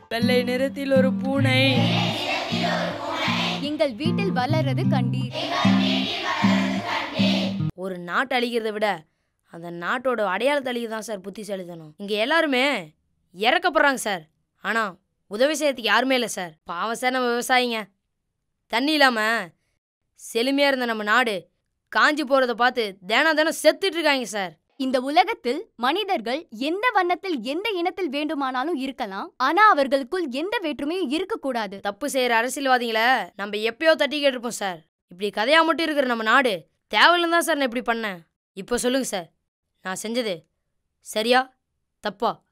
வெள்ளை நிறத்தில் ஒரு பூனை எங்கள் வீட்டில் வளர்றது கண்டீர் ஒரு நாட்டை அழிக்கிறதை விட அந்த நாட்டோட அடையாளத்தை அழிக்க தான் சார் புத்திசாலித்தனம் இங்கே எல்லாருமே இறக்கப்படுறாங்க சார் ஆனால் உதவி செய்யறதுக்கு யாருமே இல்லை சார் பாவம் சார் நம்ம விவசாயிங்க தண்ணி இல்லாமல் செழுமையாக இருந்த நம்ம நாடு காஞ்சி போகிறத பார்த்து தினம் தினம் செத்துட்டு இருக்காங்க சார் இந்த உலகத்தில் மனிதர்கள் எந்த வண்ணத்தில் எந்த இனத்தில் வேண்டுமானாலும் இருக்கலாம் ஆனா அவர்களுக்குள் எந்த வேற்றுமையும் இருக்கக்கூடாது தப்பு செய்கிற அரசியல்வாதிகளை நம்ம எப்பயோ தட்டி கேட்டிருப்போம் சார் இப்படி கதையாக மட்டும் இருக்கிற நம்ம நாடு தேவையில்லைன்னு தான் சார் நான் இப்படி பண்ணேன் இப்போ சொல்லுங்கள் சார் நான் செஞ்சது சரியா தப்பா